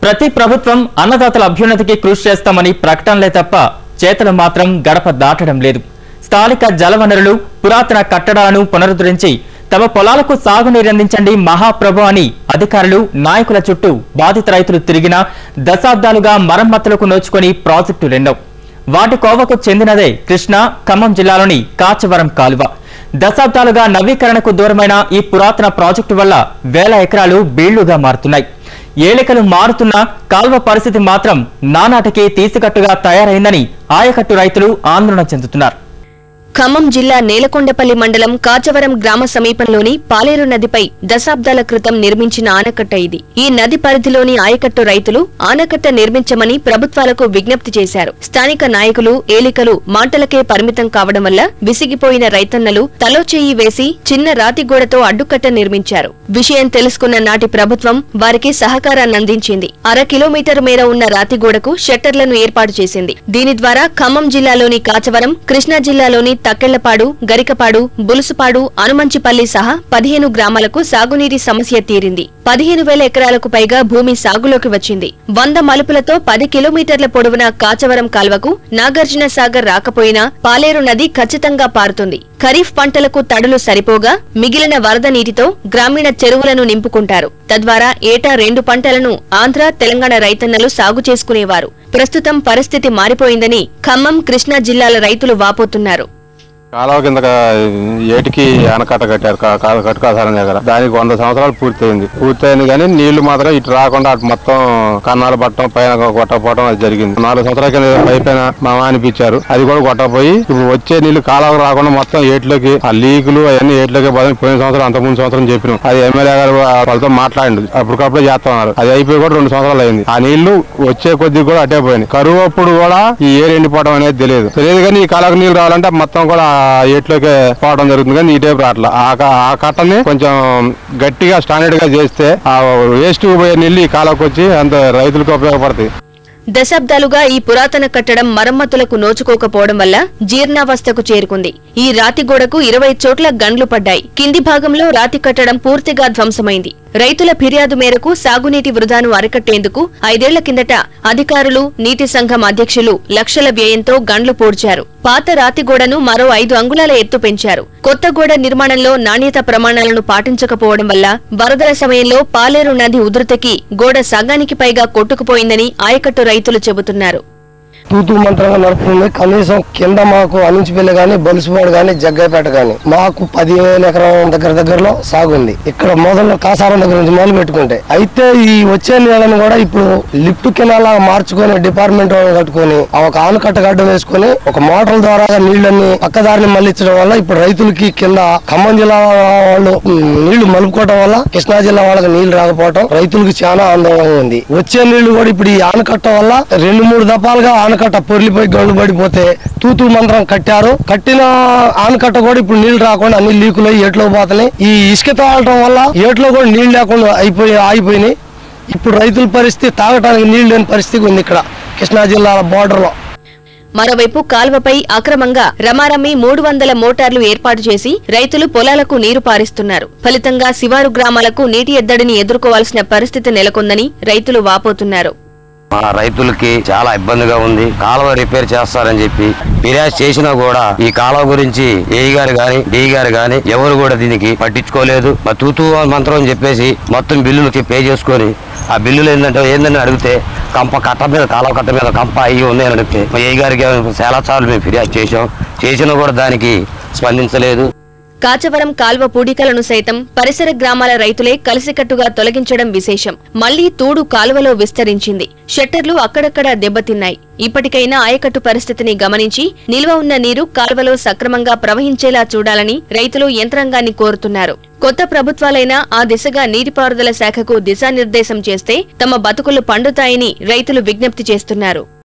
ప్రతి ప్రభుత్వం అన్నదాతల అభ్యున్నతికి కృషి చేస్తామని ప్రకటనలే తప్ప చేతలు మాత్రం గడప దాటడం లేదు స్థానిక జలవనరులు పురాతన కట్టడాలను పునరుద్ధరించి తమ పొలాలకు సాగునీరందించండి మహాప్రభు అని అధికారులు నాయకుల చుట్టూ బాధిత రైతులు తిరిగినా దశాబ్దాలుగా మరమ్మతులకు నోచుకొని ప్రాజెక్టులెన్నో వాటి కోవకు చెందినదే కృష్ణా ఖమ్మం జిల్లాలోని కాచవరం కాలువ దశాబ్దాలుగా నవీకరణకు దూరమైన ఈ పురాతన ప్రాజెక్టు వల్ల వేల ఎకరాలు బీళ్లుగా మారుతున్నాయి ఏలికలు మారుతున్నా కాల్వ పరిస్థితి మాత్రం నానాటికి తీసికట్టుగా తయారైందని ఆయకట్టు రైతులు ఆందోళన చెందుతున్నారు ఖమ్మం జిల్లా నేలకొండపల్లి మండలం కాచవరం గ్రామ సమీపంలోని పాలేరు నదిపై దశాబ్దాల క్రితం నిర్మించిన ఆనకట్ట ఇది ఈ నది పరిధిలోని ఆయకట్టు రైతులు ఆనకట్ట నిర్మించమని ప్రభుత్వాలకు విజ్ఞప్తి చేశారు స్థానిక నాయకులు ఏలికలు మాటలకే పరిమితం కావడం వల్ల విసిగిపోయిన రైతన్నలు తలో చేయి వేసి చిన్న రాతి గోడతో అడ్డుకట్ట నిర్మించారు విషయం తెలుసుకున్న నాటి ప్రభుత్వం వారికి సహకారాన్ని అందించింది అర కిలోమీటర్ మేర ఉన్న రాతి గోడకు షట్టర్లను ఏర్పాటు చేసింది దీని ద్వారా ఖమ్మం జిల్లాలోని కాచవరం కృష్ణా జిల్లాలోని తక్కెళ్లపాడు గరికపాడు బులుసుపాడు అనుమంచిపల్లి సహా పదిహేను గ్రామాలకు సాగునీటి సమస్య తీరింది పదిహేను వేల ఎకరాలకు పైగా భూమి సాగులోకి వచ్చింది వంద మలుపులతో పది కిలోమీటర్ల పొడవున కాచవరం కాల్వకు నాగార్జున సాగర్ రాకపోయినా పాలేరు నది ఖచ్చితంగా పారుతుంది ఖరీఫ్ పంటలకు తడులు సరిపోగా మిగిలిన వరద నీటితో గ్రామీణ చెరువులను నింపుకుంటారు తద్వారా ఏటా రెండు పంటలను ఆంధ్ర తెలంగాణ రైతన్నలు సాగు చేసుకునేవారు ప్రస్తుతం పరిస్థితి మారిపోయిందని ఖమ్మం కృష్ణా జిల్లాల రైతులు వాపోతున్నారు కాలువ కింద ఏటికి ఆనకట్ట కట్టారు కా- కా- కట్టుకాసారం దగ్గర దానికి వంద సంవత్సరాలు పూర్తయింది పూర్తయింది కానీ నీళ్లు మాత్రం ఇటు రాకుండా అటు మొత్తం కన్నాలు పట్టడం పైన కొట్టకపోవడం అది జరిగింది నాలుగు సంవత్సరాల కింద పై పైన మా అనిపించారు అది కూడా కొట్టపోయి ఇప్పుడు వచ్చే నీళ్లు కాలువ రాకుండా మొత్తం ఏట్లోకి ఆ లీకులు అవన్నీ ఏట్లోకి పోదని పోయిన సంవత్సరం అంత ముందు సంవత్సరం చెప్పినాం అది ఎమ్మెల్యే గారు వాళ్ళతో మాట్లాడిండు అప్పటికప్పుడే చేస్తున్నారు అది అయిపోయి కూడా రెండు సంవత్సరాలు అయింది ఆ నీళ్లు వచ్చే కొద్ది కూడా అటే పోయినాయి కరువు అప్పుడు కూడా ఈ ఏరు ఎండిపోవడం అనేది తెలియదు తెలియదు కానీ ఈ కాలకు నీళ్లు రావాలంటే మొత్తం కూడా ఆ ఏట్లోకి పోవడం జరుగుతుంది కానీ ఈ టైపు రావట్లా ఆ క- ఆ కట్టని కొంచెం గట్టిగా స్టాండర్డ్ గా చేస్తే ఆ వేస్ట్ పోయే నీళ్లు ఈ కాలకు వచ్చి అంత రైతులకు ఉపయోగపడతాయి దశాబ్దాలుగా ఈ పురాతన కట్టడం మరమ్మతులకు నోచుకోకపోవడం వల్ల జీర్ణావస్థకు చేరుకుంది ఈ రాతి గోడకు ఇరవై చోట్ల గండ్లు పడ్డాయి కింది భాగంలో రాతి కట్టడం పూర్తిగా ధ్వంసమైంది రైతుల ఫిర్యాదు మేరకు సాగునీటి వృధాను అరికట్టేందుకు ఐదేళ్ల కిందట అధికారులు నీటి సంఘం అధ్యక్షులు లక్షల వ్యయంతో గండ్లు పూడ్చారు పాత రాతి గోడను మరో ఐదు అంగుళాల ఎత్తు పెంచారు కొత్త గోడ నిర్మాణంలో నాణ్యత ప్రమాణాలను పాటించకపోవడం వల్ల వరదల సమయంలో పాలేరు నది ఉధృతికి గోడ సగానికి పైగా కొట్టుకుపోయిందని ఆయకట్టు రైతులు చెబుతున్నారు తూతూ మంత్రంగా నడుపుతుంది కనీసం కింద మాకు అనించిపల్లి గాని బలుసుపాడు గాని జగ్గైపేట గాని మాకు పదివేల ఎకరం దగ్గర దగ్గరలో సాగు ఉంది ఇక్కడ మొదలు కాసారం దగ్గర నుంచి మొదలు పెట్టుకుంటే అయితే ఈ వచ్చే నీళ్ళని కూడా ఇప్పుడు లిఫ్ట్ కింద మార్చుకొని డిపార్ట్మెంట్ వాళ్ళని కట్టుకొని ఆ ఒక ఆనకట్ట గడ్డ వేసుకొని ఒక మోటార్ల ద్వారా నీళ్ళని పక్కదారిని మళ్లించడం వల్ల ఇప్పుడు రైతులకి కింద ఖమ్మం జిల్లా వాళ్ళు ఉమ్, నీళ్లు మలుపుకోవడం వల్ల కృష్ణా జిల్లా వాళ్ళకి నీళ్లు రాకపోవడం రైతులకు చాలా ఆందోళనగా ఉంది వచ్చే నీళ్లు కూడా ఇప్పుడు ఈ ఆనకట్ట వల్ల రెండు మూడు దఫాలుగా ఆనకట్ట పొర్లిపోయి గండు పడిపోతే తూతూ మంత్రం కట్టారు కట్టిన ఆనకట్ట కూడా ఇప్పుడు నీళ్లు రాకుండా అన్ని లీకులు అయ్యి ఏట్లో పోతున్నాయి ఈ ఇసుక తాగటం వల్ల ఏట్లో కూడా నీళ్లు లేకుండా అయిపోయి ఆగిపోయినాయి ఇప్పుడు రైతుల పరిస్థితి తాగటానికి నీళ్లు లేని పరిస్థితి ఉంది ఇక్కడ కృష్ణా జిల్లా బోర్డర్ లో మరోవైపు కాల్వపై అక్రమంగా రమారమి మూడు వందల మోటార్లు ఏర్పాటు చేసి రైతులు పొలాలకు నీరు పారిస్తున్నారు ఫలితంగా శివారు గ్రామాలకు నీటి ఎద్దడిని ఎదుర్కోవాల్సిన పరిస్థితి నెలకొందని రైతులు వాపోతున్నారు మా రైతులకి చాలా ఇబ్బందిగా ఉంది కాలువ రిపేర్ చేస్తారని చెప్పి ఫిర్యాదు చేసినా కూడా ఈ కాలువ గురించి ఏఈ గారు గాని డిఈ గారు గాని ఎవరు కూడా దీనికి పట్టించుకోలేదు మా తూతూ మంత్రం అని చెప్పేసి మొత్తం బిల్లులకి పే చేసుకొని ఆ బిల్లులు ఏంటంటే ఏందని అడిగితే కంప కట్ట మీద కాలువ కట్ట మీద కంప అయ్యి ఉంది అని అడిగితే మా ఏఈ గారికి చాలా సార్లు మేము ఫిర్యాదు చేసాం చేసినా కూడా దానికి స్పందించలేదు కాచవరం కాల్వ పూడికలను సైతం పరిసర గ్రామాల రైతులే కలిసికట్టుగా తొలగించడం విశేషం మళ్లీ తూడు కాలువలో విస్తరించింది షట్టర్లు అక్కడక్కడా దెబ్బతిన్నాయి ఇప్పటికైనా ఆయకట్టు పరిస్థితిని గమనించి నిల్వ ఉన్న నీరు కాల్వలో సక్రమంగా ప్రవహించేలా చూడాలని రైతులు యంత్రాంగాన్ని కోరుతున్నారు కొత్త ప్రభుత్వాలైనా ఆ దిశగా నీటిపారుదల శాఖకు దిశానిర్దేశం చేస్తే తమ బతుకులు పండుతాయని రైతులు విజ్ఞప్తి చేస్తున్నారు